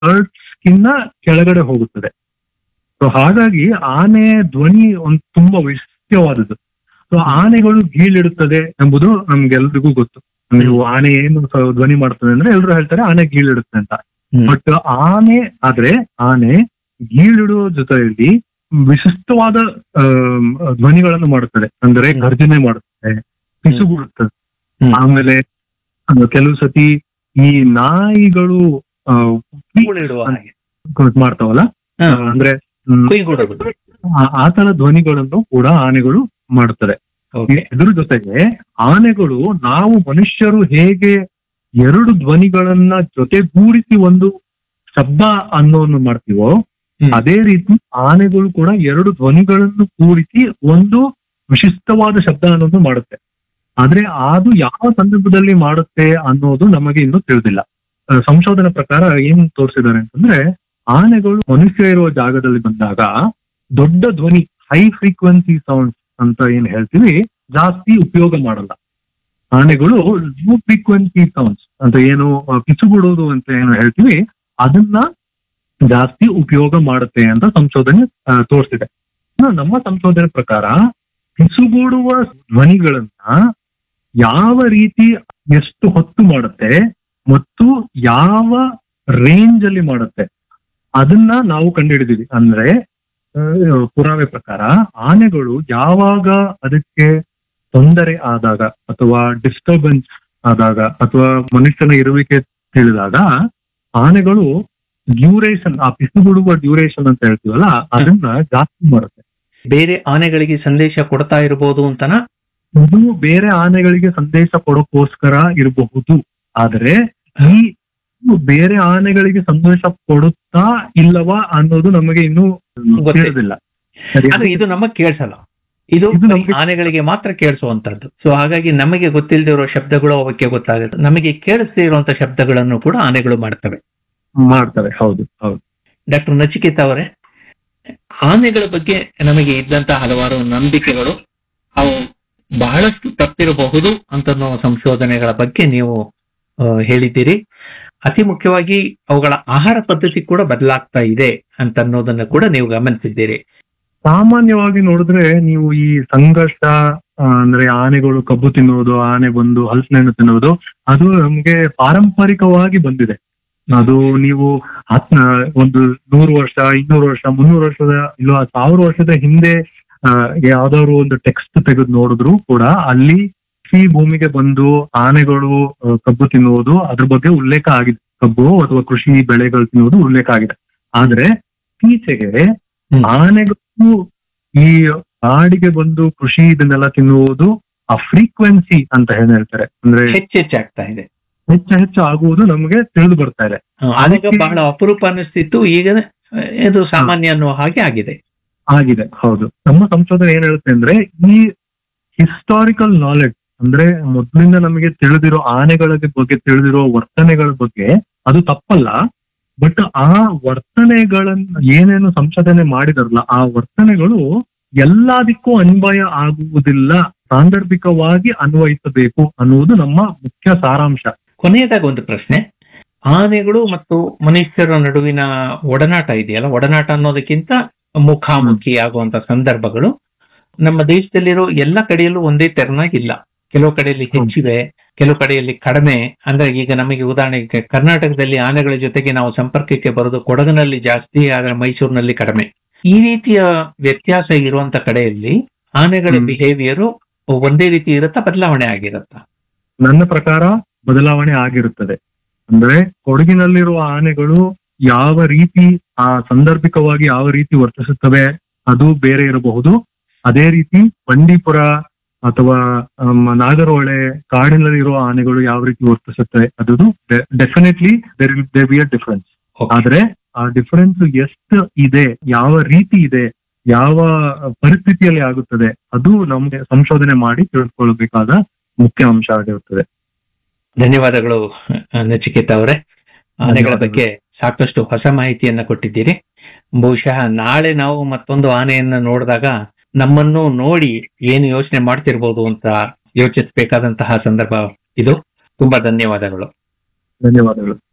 Hertz ಕಿನ್ನ ಕೆಳಗಡೆ ಹೋಗುತ್ತದೆ so ಹಾಗಾಗಿ ಆನೆ ಧ್ವನಿ ಒಂದು ತುಂಬಾ ವೈಶಿಷ್ಟ್ಯವಾದದ್ದು ಸೊ ಆನೆಗಳು ಗೀಳಿಡುತ್ತದೆ ಎಂಬುದು ನಮ್ಗೆಲ್ರಿಗೂ ಗೊತ್ತು ನೀವು ಆನೆ ಏನು ಸ- ಧ್ವನಿ ಮಾಡ್ತದೆ ಅಂದ್ರೆ ಎಲ್ಲರೂ ಹೇಳ್ತಾರೆ ಆನೆ ಗೀಳಿಡುತ್ತೆ ಅಂತ ಹ್ಮ್. ಬಟ್ ಆನೆ ಆದ್ರೆ ಆನೆ ಗೀಳಿಡುವ ಜೊತೆಯಲ್ಲಿ ವಿಶಿಷ್ಟವಾದ ಆಮ್, ಧ್ವನಿಗಳನ್ನು ಮಾಡುತ್ತದೆ ಅಂದ್ರೆ ಹ್ಮ್. ಗರ್ಜನೆ ಮಾಡುತ್ತದೆ ಪಿಸುಗುಡುತ್ತದೆ ಹ್ಮ್. ಆಮೇಲೆ ಅದು ಕೆಲವು ಸತಿ ಈ ನಾಯಿಗಳು ಆ, ಕೂಳಿಡುವ ಹಾಗೆ ಮಾಡ್ತಾವಲ್ಲ ಹಾ. ಆ, ಅಂದ್ರೆ ಹ್ಮ್, ಕುಯ್ಗುಡುವುದು ಆ- ಆ ತರ ಧ್ವನಿಗಳನ್ನು ಕೂಡ ಆನೆಗಳು ಮಾಡುತ್ತದೆ ಓಕೆ ಇದ್ರ ಜೊತೆಗೆ ಆನೆಗಳು ನಾವು ಮನುಷ್ಯರು ಹೇಗೆ ಎರಡು ಧ್ವನಿಗಳನ್ನ ಜೊತೆಗೂಡಿಸಿ ಒಂದು ಶಬ್ದ ಅನ್ನೋವನ್ನು ಮಾಡ್ತೀವೋ ಹ್ಮ್. ಅದೇ ರೀತಿ ಆನೆಗಳು ಕೂಡ ಎರಡು ಧ್ವನಿಗಳನ್ನು ಕೂಡಿಸಿ ಒಂದು ವಿಶಿಷ್ಟವಾದ ಶಬ್ದ ಅನ್ನೋದು ಮಾಡುತ್ತೆ ಆದ್ರೆ ಅದು ಯಾವ ಸಂದರ್ಭದಲ್ಲಿ ಮಾಡುತ್ತೆ ಅನ್ನೋದು ನಮಗೆ ಇನ್ನೂ ತಿಳಿದಿಲ್ಲ ಆ, ಸಂಶೋಧನೆ ಪ್ರಕಾರ ಏನ್ ತೋರಿಸಿದ್ದಾರೆ ಅಂತಂದ್ರೆ ಆನೆಗಳು ಮನುಷ್ಯ ಇರುವ ಜಾಗದಲ್ಲಿ ಬಂದಾಗ ದೊಡ್ಡ ಧ್ವನಿ ಹೈ ಫ್ರೀಕ್ವೆನ್ಸಿ ಸೌಂಡ್ಸ್ ಅಂತ ಏನ್ ಹೇಳ್ತೀವಿ ಜಾಸ್ತಿ ಉಪಯೋಗ ಮಾಡಲ್ಲ ಆನೆಗಳು ಲೋ ಫ್ರೀಕ್ವೆನ್ಸಿ ಸೌಂಡ್ಸ್ ಅಂತ ಏನು ಆ, ಪಿಸುಗುಡೋದು ಅಂತ ಏನು ಹೇಳ್ತೀವಿ ಅದನ್ನ ಜಾಸ್ತಿ ಉಪಯೋಗ ಮಾಡುತ್ತೆ ಅಂತ ಸಂಶೋಧನೆ ಆ, ತೋರಿಸಿದೆ ಇನ್ನು ನಮ್ಮ ಸಂಶೋಧನೆ ಪ್ರಕಾರ ಪಿಸುಗೂಡುವ ಧ್ವನಿಗಳನ್ನ ಯಾವ ರೀತಿ ಎಷ್ಟು ಹೊತ್ತು ಮಾಡುತ್ತೆ ಮತ್ತು ಯಾವ ರೇಂಜ್ ಅಲ್ಲಿ ಮಾಡುತ್ತೆ ಅದನ್ನ ನಾವು ಕಂಡುಹಿಡಿದೀವಿ ಅಂದ್ರೆ ಆ, ಪುರಾವೆ ಪ್ರಕಾರ ಆನೆಗಳು ಯಾವಾಗ ಅದಕ್ಕೆ ತೊಂದರೆ ಆದಾಗ ಅಥವಾ ಡಿಸ್ಟರ್ಬೆನ್ಸ್ ಆದಾಗ ಅಥವಾ ಮನುಷ್ಯನ ಇರುವಿಕೆ ತಿಳಿದಾಗ ಆನೆಗಳು ಡ್ಯೂರೇಷನ್ ಆ ಪಿಸುಗುಡುವ ಡ್ಯೂರೇಷನ್ ಅಂತ ಹೇಳ್ತೀವಲ್ಲ ಅದನ್ನ ಜಾಸ್ತಿ ಮಾಡುತ್ತೆ ಬೇರೆ ಆನೆಗಳಿಗೆ ಸಂದೇಶ ಕೊಡ್ತಾ ಇರಬಹುದು ಅಂತನಾ ಇದು ಬೇರೆ ಆನೆಗಳಿಗೆ ಸಂದೇಶ ಕೊಡೋಕ್ಕೋಸ್ಕರ ಇರಬಹುದು ಆದ್ರೆ ಈ ಬೇರೆ ಆನೆಗಳಿಗೆ ಸಂದೇಶ ಕೊಡುತ್ತಾ ಇಲ್ಲವಾ ಅನ್ನೋದು ನಮಗೆ ಇನ್ನೂ ಗೊತ್ತಿಲ್ಲ. ತಿಳಿದಿಲ್ಲ ಆದ್ರೆ ಇದು ನಮಗೆ ಕೇಳಿಸಲ್ಲ ಇದು ಇದು ನಮ್ಗೆ- ಆನೆಗಳಿಗೆ ಮಾತ್ರ ಕೇಳಿಸುವಂತದ್ದು ಸೊ ಹಾಗಾಗಿ ನಮಗೆ ಗೊತ್ತಿಲ್ಲದೆ ಇರೋ ಶಬ್ದಗಳು ಅವಕ್ಕೆ ಗೊತ್ತಾಗುತ್ತೆ ನಮಗೆ ಕೇಳಿಸದೇ ಇರುವಂತ ಶಬ್ದಗಳನ್ನು ಕೂಡ ಆನೆಗಳು ಮಾಡ್ತವೆ ಮಾಡ್ತವೆ ಹೌದು ಹೌದು ಡಾಕ್ಟರ್ ನಚಿಕೇತ ಅವರೇ ಆನೆಗಳ ಬಗ್ಗೆ ನಮಗೆ ಇದ್ದಂತ ಹಲವಾರು ನಂಬಿಕೆಗಳು ಅವು ಬಹಳಷ್ಟು ತಪ್ಪಿರಬಹುದು ಅಂತ ನಾವು ಸಂಶೋಧನೆಗಳ ಬಗ್ಗೆ ನೀವು ಆ, ಹೇಳಿದ್ದೀರಿ ಅತಿ ಮುಖ್ಯವಾಗಿ ಅವುಗಳ ಆಹಾರ ಪದ್ಧತಿ ಕೂಡ ಬದಲಾಗ್ತಾ ಇದೆ ಅಂತ ಅನ್ನೋದನ್ನ ಕೂಡ ನೀವು ಗಮನಿಸಿದ್ದೀರಿ ಸಾಮಾನ್ಯವಾಗಿ ನೋಡಿದ್ರೆ ನೀವು ಈ ಸಂಘರ್ಷ ಆ, ಅಂದ್ರೆ ಆನೆಗಳು ಕಬ್ಬು ತಿನ್ನುವುದು ಆನೆ ಬಂದು ಹಲಸಿನಹಣ್ಣು ತಿನ್ನುವುದು ಅದು ನಮ್ಗೆ ಪಾರಂಪರಿಕವಾಗಿ ಬಂದಿದೆ ಅದು ನೀವು ಹತ್ ಒಂದು ನೂರು ವರ್ಷ ಇನ್ನೂರು ವರ್ಷ ಮುನ್ನೂರು ವರ್ಷದ ಇಲ್ಲ ಸಾವಿರ ವರ್ಷದ ಹಿಂದೆ ಆ, ಯಾವ್ದಾದ್ರು ಒಂದು ಟೆಕ್ಸ್ಟ್ ತೆಗೆದು ನೋಡಿದ್ರು ಕೂಡ ಅಲ್ಲಿ ಕೃಷಿ ಭೂಮಿಗೆ ಬಂದು ಆನೆಗಳು ಆ, ಕಬ್ಬು ತಿನ್ನುವುದು ಅದ್ರ ಬಗ್ಗೆ ಉಲ್ಲೇಖ ಆಗಿದೆ ಕಬ್ಬು ಅಥವಾ ಕೃಷಿ ಬೆಳೆಗಳು ತಿನ್ನುವುದು ಉಲ್ಲೇಖ ಆಗಿದೆ ಆದ್ರೆ ಇತ್ತೀಚೆಗೆ ಹ್ಮ್. ಆನೆಗಳು ಈ ಕಾಡಿಗೆ ಬಂದು ಕೃಷಿ ಇದನ್ನೆಲ್ಲ ತಿನ್ನುವುದು ಆ ಫ್ರೀಕ್ವೆನ್ಸಿ ಅಂತ ಏನ್ ಹೇಳ್ತಾರೆ ಅಂದ್ರೆ ಹೆಚ್ಚೆಚ್ಚಾಗ್ತಾ ಇದೆ ಹೆಚ್ಚು ಹೆಚ್ಚು ಆಗುವುದು ನಮಗೆ ತಿಳಿದು ಬರ್ತಾ ಇದೆ ಆಗ ಅದಕ್ಕೆ- ಬಹಳ ಅಪರೂಪ ಅನಿಸ್ತಿತ್ತು ಈಗ ಆ, ಇದು ಸಾಮಾನ್ಯ ಅನ್ನೋ ಹಾಗೆ ಆಗಿದೆ ಆಗಿದೆ ಹೌದು ನಮ್ಮ ಸಂಶೋಧನೆ ಏನ್ ಹೇಳುತ್ತೆ ಅಂದ್ರೆ ಈ ಹಿಸ್ಟಾರಿಕಲ್ ನಾಲೆಡ್ಜ್ ಅಂದ್ರೆ ಮೊದ್ಲಿಂದ ನಮಗೆ ತಿಳಿದಿರೋ ಆನೆಗಳ ಬಗ್ಗೆ ತಿಳಿದಿರೋ ವರ್ತನೆಗಳ ಬಗ್ಗೆ ಅದು ತಪ್ಪಲ್ಲ ಬಟ್ ಆ ವರ್ತನೆಗಳನ್ನ ಏನೇನು ಸಂಶೋಧನೆ ಮಾಡಿದಾರಲ್ಲ ಆ ವರ್ತನೆಗಳು ಎಲ್ಲದಕ್ಕೂ ಅನ್ವಯ ಆಗುವುದಿಲ್ಲ ಸಾಂದರ್ಭಿಕವಾಗಿ ಅನ್ವಯಿಸಬೇಕು ಅನ್ನುವುದು ನಮ್ಮ ಮುಖ್ಯ ಸಾರಾಂಶ ಕೊನೆಯದಾಗಿ ಒಂದು ಪ್ರಶ್ನೆ ಆನೆಗಳು ಮತ್ತು ಮನುಷ್ಯರ ನಡುವಿನ ಒಡನಾಟ ಇದೆಯಲ್ಲ ಒಡನಾಟ ಅನ್ನೋದಕ್ಕಿಂತ ಮುಖಾಮುಖಿ ಆಗುವಂತ ಸಂದರ್ಭಗಳು ನಮ್ಮ ದೇಶದಲ್ಲಿರೋ ಎಲ್ಲ ಕಡೆಯಲ್ಲೂ ಒಂದೇ ತೆರನಾಗಿಲ್ಲ ಕೆಲವು ಕಡೆಯಲ್ಲಿ ಹೆಚ್ಚಿವೆ ಕೆಲವು ಕಡೆಯಲ್ಲಿ ಕಡಿಮೆ ಅಂದ್ರೆ ಈಗ ನಮಗೆ ಉದಾಹರಣೆಗೆ ಕರ್ನಾಟಕದಲ್ಲಿ ಆನೆಗಳ ಜೊತೆಗೆ ನಾವು ಸಂಪರ್ಕಕ್ಕೆ ಬರೋದು ಕೊಡಗಿನಲ್ಲಿ ಜಾಸ್ತಿ ಆದ್ರೆ ಮೈಸೂರಿನಲ್ಲಿ ಕಡಿಮೆ ಈ ರೀತಿಯ ವ್ಯತ್ಯಾಸ ಇರುವಂತ ಕಡೆಯಲ್ಲಿ ಆನೆಗಳ ಹ್ಮ್. ಬಿಹೇವಿಯರು ಒಂದೇ ರೀತಿ ಇರುತ್ತಾ ಬದಲಾವಣೆ ಆಗಿರುತ್ತಾ ನನ್ನ ಪ್ರಕಾರ ಬದಲಾವಣೆ ಆಗಿರುತ್ತದೆ ಅಂದ್ರೆ ಕೊಡಗಿನಲ್ಲಿರುವ ಆನೆಗಳು ಯಾವ ರೀತಿ ಆ ಸಾಂದರ್ಭಿಕವಾಗಿ ಯಾವ ರೀತಿ ವರ್ತಿಸುತ್ತವೆ ಅದು ಬೇರೆ ಇರಬಹುದು ಅದೇ ರೀತಿ ಬಂಡೀಪುರ ಅಥವಾ ಆಮ್, ನಾಗರಹೊಳೆ ಕಾಡಿನಲ್ಲಿರುವ ಆನೆಗಳು ಯಾವ ರೀತಿ ವರ್ತಿಸುತ್ತವೆ ಅದು definitely there will they be a difference Okay. ಆದ್ರೆ ಆ ಡಿಫರೆನ್ಸ್ ಎಷ್ಟು ಇದೆ ಯಾವ ರೀತಿ ಇದೆ ಯಾವ ಪರಿಸ್ಥಿತಿಯಲ್ಲಿ ಆಗುತ್ತದೆ ಅದು ನಮ್ಗೆ ಸಂಶೋಧನೆ ಮಾಡಿ ತಿಳ್ಕೊಳ್ಬೇಕಾದ ಮುಖ್ಯ ಅಂಶ ಆಗಿರುತ್ತದೆ ಧನ್ಯವಾದಗಳು ಅಹ್, ನಚಿಕೇತ ಅವರೇ ಆನೆಗಳ ಧನ್ಯವಾದಗಳು. ಬಗ್ಗೆ ಸಾಕಷ್ಟು ಹೊಸ ಮಾಹಿತಿಯನ್ನ ಕೊಟ್ಟಿದ್ದೀರಿ ಬಹುಶಃ ನಾಳೆ ನಾವು ಮತ್ತೊಂದು ಆನೆಯನ್ನ ನೋಡಿದಾಗ ನಮ್ಮನ್ನು ನೋಡಿ ಏನು ಯೋಚನೆ ಮಾಡ್ತಿರ್ಬೋದು ಅಂತ ಯೋಚಿಸಬೇಕಾದಂತಹ ಸಂದರ್ಭ ಇದು ತುಂಬಾ ಧನ್ಯವಾದಗಳು ಧನ್ಯವಾದಗಳು